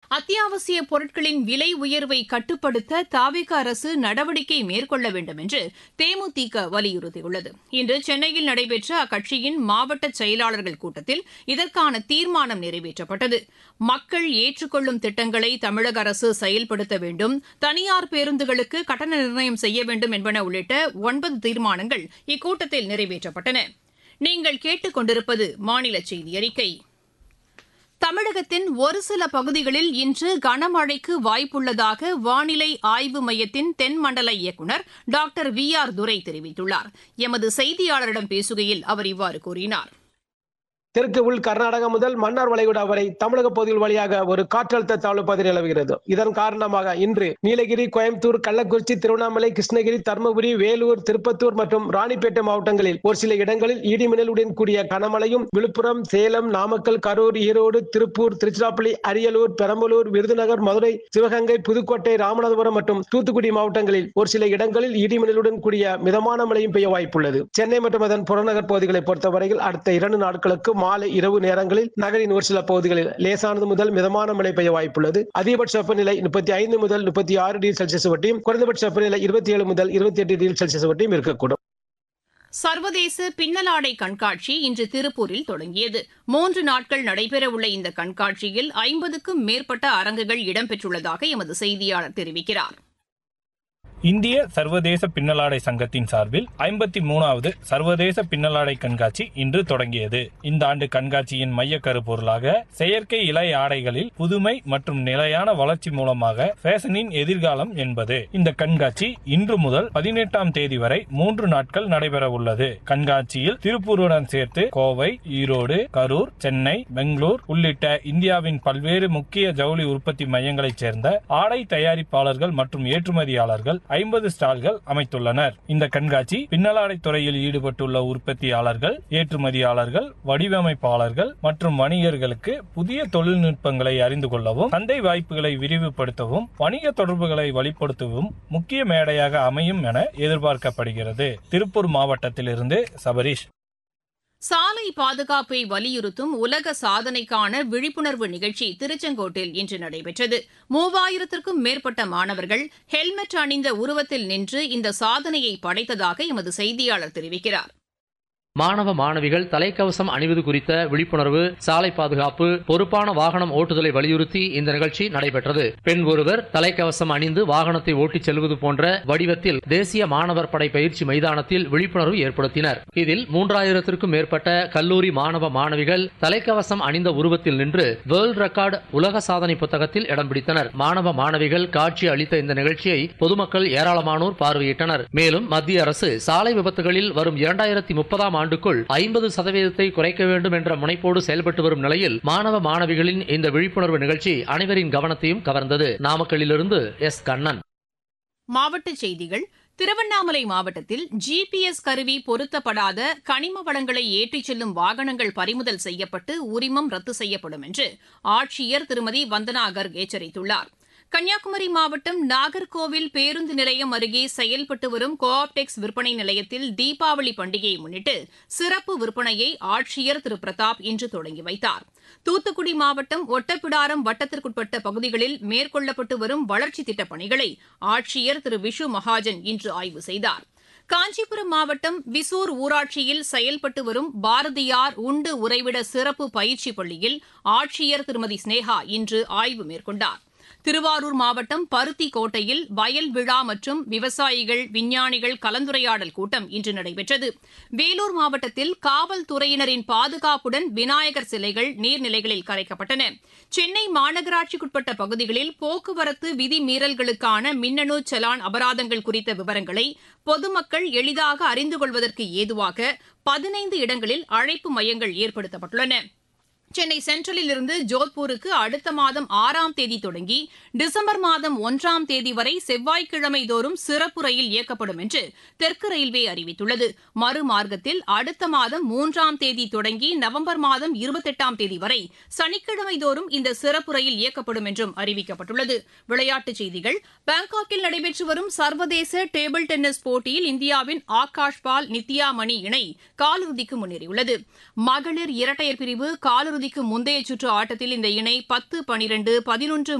அத்தியாவசிய பொருட்களின் விலை உயர்வை கட்டுப்படுத்த தாவிக அரசு நடவடிக்கை மேற்கொள்ள வேண்டும் என்று தேமுதிக வலியுறுத்தியுள்ளது இன்று சென்னையில் நடைபெற்ற அக்கட்சியின் மாவட்ட செயலாளர்கள் கூட்டத்தில் இதற்கான தீர்மானம் நிறைவேற்றப்பட்டது மக்கள் ஏற்றுக்கொள்ளும் திட்டங்களை தமிழக அரசு செயல்படுத்த வேண்டும் தனியார் பேருந்துகளுக்கு கட்டண நிர்ணயம் செய்ய வேண்டும் என்பன உள்ளிட்ட ஒன்பது தீர்மானங்கள் இக்கூட்டத்தில் நிறைவேற்றப்பட்டன நீங்கள் கேட்டுக் கொண்டிருப்பது மாநில செய்தி அறிக்கை தமிழகத்தின் ஒரு சில பகுதிகளில் இன்று கனமழைக்கு வாய்ப்புள்ளதாக வானிலை ஆய்வு மையத்தின் தென்மண்டல இயக்குநர் டாக்டர் வி ஆர் துரை தெரிவித்துள்ளார் எமது செய்தியாளரிடம் பேசுகையில் அவர் இவ்வாறு கூறினார் தெற்கு உள் கர்நாடகா முதல் மன்னார் வளைகுடா வரை தமிழக பகுதிகள் வழியாக ஒரு காற்றழுத்த தாழ்வு பகுதி நிலவுகிறது இதன் காரணமாக இன்று நீலகிரி கோயம்புத்தூர் கள்ளக்குறிச்சி திருவண்ணாமலை கிருஷ்ணகிரி தருமபுரி வேலூர் திருப்பத்தூர் மற்றும் ராணிப்பேட்டை மாவட்டங்களில் ஒரு சில இடங்களில் இடிமின்னலுடன் கூடிய கனமழையும் விழுப்புரம் சேலம் நாமக்கல் கரூர் ஈரோடு திருப்பூர் திருச்சிராப்பள்ளி அரியலூர் பெரம்பலூர் விருதுநகர் மதுரை சிவகங்கை புதுக்கோட்டை ராமநாதபுரம் மற்றும் தூத்துக்குடி மாவட்டங்களில் ஒரு சில இடங்களில் இடிமின்னலுடன் கூடிய மிதமான மழையும் பெய்ய வாய்ப்புள்ளது சென்னை மற்றும் அதன் புறநகர் பகுதிகளை பொறுத்தவரையில் அடுத்த இரண்டு நாட்களுக்கு மாலை இரவு நேரங்களில் நகரின் ஒரு சில பகுதிகளில் லேசானது முதல் மிதமான மழை பெய்ய வாய்ப்புள்ளது அதிகபட்ச வெப்பநிலை முப்பத்தி ஐந்து முதல் முப்பத்தி ஆறு டிகிரி செல்சியஸ் வட்டியும் குறைந்தபட்ச வெப்பநிலை இருபத்தி ஏழு முதல் இருபத்தி எட்டு டிகிரி செல்சியஸ் வட்டியும் இருக்கக்கூடும் சர்வதேச பின்னலாடை கண்காட்சி இன்று திருப்பூரில் தொடங்கியது மூன்று நாட்கள் நடைபெறவுள்ள இந்த கண்காட்சியில் ஐம்பதுக்கும் மேற்பட்ட அரங்குகள் இடம்பெற்றுள்ளதாக எமது செய்தியாளர் தெரிவிக்கிறார் இந்திய சர்வதேச பின்னலாடை சங்கத்தின் சார்பில் ஐம்பத்தி மூணாவது சர்வதேச பின்னலாடை கண்காட்சி இன்று தொடங்கியது இந்த ஆண்டு கண்காட்சியின் மைய கருப்பொருளாக செயற்கை இலை ஆடைகளில் புதுமை மற்றும் நிலையான வளர்ச்சி மூலமாக ஃபேஷனின் எதிர்காலம் என்பது இந்த கண்காட்சி இன்று முதல் பதினெட்டாம் தேதி வரை மூன்று நாட்கள் நடைபெற உள்ளது கண்காட்சியில் திருப்பூருடன் சேர்த்து கோவை ஈரோடு கரூர் சென்னை பெங்களூர் உள்ளிட்ட இந்தியாவின் பல்வேறு முக்கிய ஜவுளி உற்பத்தி மையங்களைச் சேர்ந்த ஆடை தயாரிப்பாளர்கள் மற்றும் ஏற்றுமதியாளர்கள் ஐம்பது ஸ்டால்கள் அமைத்துள்ளனர் இந்த கண்காட்சி பின்னலாடை துறையில் ஈடுபட்டுள்ள உற்பத்தியாளர்கள் ஏற்றுமதியாளர்கள் வடிவமைப்பாளர்கள் மற்றும் வணிகர்களுக்கு புதிய தொழில்நுட்பங்களை அறிந்து கொள்ளவும் சந்தை வாய்ப்புகளை விரிவுபடுத்தவும் வணிக தொடர்புகளை வலுப்படுத்தவும் முக்கிய மேடையாக அமையும் என எதிர்பார்க்கப்படுகிறது திருப்பூர் மாவட்டத்திலிருந்து சபரீஷ் சாலை பாதுகாப்பை வலியுறுத்தும் உலக சாதனைக்கான விழிப்புணர்வு நிகழ்ச்சி திருச்செங்கோட்டில் இன்று நடைபெற்றது மூவாயிரத்திற்கும் மேற்பட்ட மாணவர்கள் ஹெல்மெட் அணிந்த உருவத்தில் நின்று இந்த சாதனையை படைத்ததாக எமது செய்தியாளர் தெரிவிக்கிறார் மாணவ மாணவிகள் தலைக்கவசம் அணிவது குறித்த விழிப்புணர்வு சாலை பாதுகாப்பு பொறுப்பான வாகனம் ஓட்டுதலை வலியுறுத்தி இந்த நிகழ்ச்சி நடைபெற்றது பெண் ஒருவர் தலைக்கவசம் அணிந்து வாகனத்தை ஓட்டிச் செல்வது போன்ற வடிவத்தில் தேசிய மாணவர் படை பயிற்சி மைதானத்தில் விழிப்புணர்வு ஏற்படுத்தினர் இதில் மூன்றாயிரத்திற்கும் மேற்பட்ட கல்லூரி மாணவ மாணவிகள் தலைக்கவசம் அணிந்த உருவத்தில் நின்று வேர்ல்ட் ரெக்கார்டு உலக சாதனை புத்தகத்தில் இடம் பிடித்தனர் மாணவ மாணவிகள் காட்சி அளித்த இந்த நிகழ்ச்சியை பொதுமக்கள் ஏராளமானோர் பார்வையிட்டனர் மேலும் மத்திய அரசு சாலை விபத்துகளில் வரும் இரண்டாயிரத்தி முப்பதாம் ஆண்டுக்குள் ஐம்பது சதவீதத்தை குறைக்க வேண்டும் என்ற முனைப்போடு செயல்பட்டு வரும் நிலையில் மாணவ மாணவிகளின் இந்த விழிப்புணர்வு நிகழ்ச்சி அனைவரின் கவனத்தையும் கவர்ந்தது நாமக்கல்லிலிருந்து எஸ் கண்ணன் மாவட்டச் செய்திகள் திருவண்ணாமலை மாவட்டத்தில் ஜிபிஎஸ் கருவி பொருத்தப்படாத கனிம வளங்களை ஏற்றிச் செல்லும் வாகனங்கள் பறிமுதல் செய்யப்பட்டு உரிமம் ரத்து செய்யப்படும் என்று ஆட்சியர் திருமதி வந்தனா கர்க் எச்சரித்துள்ளார் கன்னியாகுமரி மாவட்டம் நாகர்கோவில் பேருந்து நிலையம் அருகே செயல்பட்டு வரும் கோஆப்டெக்ஸ் விற்பனை நிலையத்தில் தீபாவளி பண்டிகையை முன்னிட்டு சிறப்பு விற்பனையை ஆட்சியர் திரு பிரதாப் இன்று தொடங்கி வைத்தார் தூத்துக்குடி மாவட்டம் ஒட்டப்பிடாரம் வட்டத்திற்குட்பட்ட பகுதிகளில் மேற்கொள்ளப்பட்டு வரும் வளர்ச்சித் திட்டப் பணிகளை ஆட்சியர் திரு விஷு மகாஜன் இன்று ஆய்வு செய்தார் காஞ்சிபுரம் மாவட்டம் விசூர் ஊராட்சியில் செயல்பட்டு வரும் பாரதியார் உண்டு உறைவிட சிறப்பு பயிற்சி பள்ளியில் ஆட்சியர் திருமதி ஸ்னேகா இன்று ஆய்வு மேற்கொண்டார் திருவாரூர் மாவட்டம் பருத்தி கோட்டையில் வயல் விழா மற்றும் விவசாயிகள் விஞ்ஞானிகள் கலந்துரையாடல் கூட்டம் இன்று நடைபெற்றது வேலூர் மாவட்டத்தில் காவல்துறையினரின் பாதுகாப்புடன் விநாயகர் சிலைகள் நீர்நிலைகளில் கரைக்கப்பட்டன சென்னை மாநகராட்சிக்குட்பட்ட பகுதிகளில் போக்குவரத்து விதிமீறல்களுக்கான மின்னணு செலான் அபராதங்கள் குறித்த விவரங்களை பொதுமக்கள் எளிதாக அறிந்து கொள்வதற்கு ஏதுவாக பதினைந்து இடங்களில் அழைப்பு மையங்கள் ஏற்படுத்தப்பட்டுள்ளன சென்னை சென்ட்ரலில் இருந்து ஜோத்பூருக்கு அடுத்த மாதம் ஆறாம் தேதி தொடங்கி டிசம்பர் மாதம் ஒன்றாம் தேதி வரை செவ்வாய்க்கிழமை தோறும் சிறப்பு ரயில் இயக்கப்படும் என்று தெற்கு ரயில்வே அறிவித்துள்ளது மறுமார்க்கத்தில் அடுத்த மாதம் மூன்றாம் தேதி தொடங்கி நவம்பர் மாதம் இருபத்தெட்டாம் தேதி வரை சனிக்கிழமை தோறும் இந்த சிறப்பு ரயில் இயக்கப்படும் என்றும் அறிவிக்கப்பட்டுள்ளது விளையாட்டுச் செய்திகள் பாங்காக்கில் நடைபெற்று வரும் சர்வதேச டேபிள் டென்னிஸ் போட்டியில் இந்தியாவின் ஆகாஷ் பால் நித்யா மணி இணை காலிறுதிக்கு முன்னேறியுள்ளது மகளிர் இரட்டையர் பிரிவு காலிறுதிக்கு முந்தைய சுற்று ஆட்டத்தில் இந்த இணை பத்து பனிரெண்டு பதினொன்று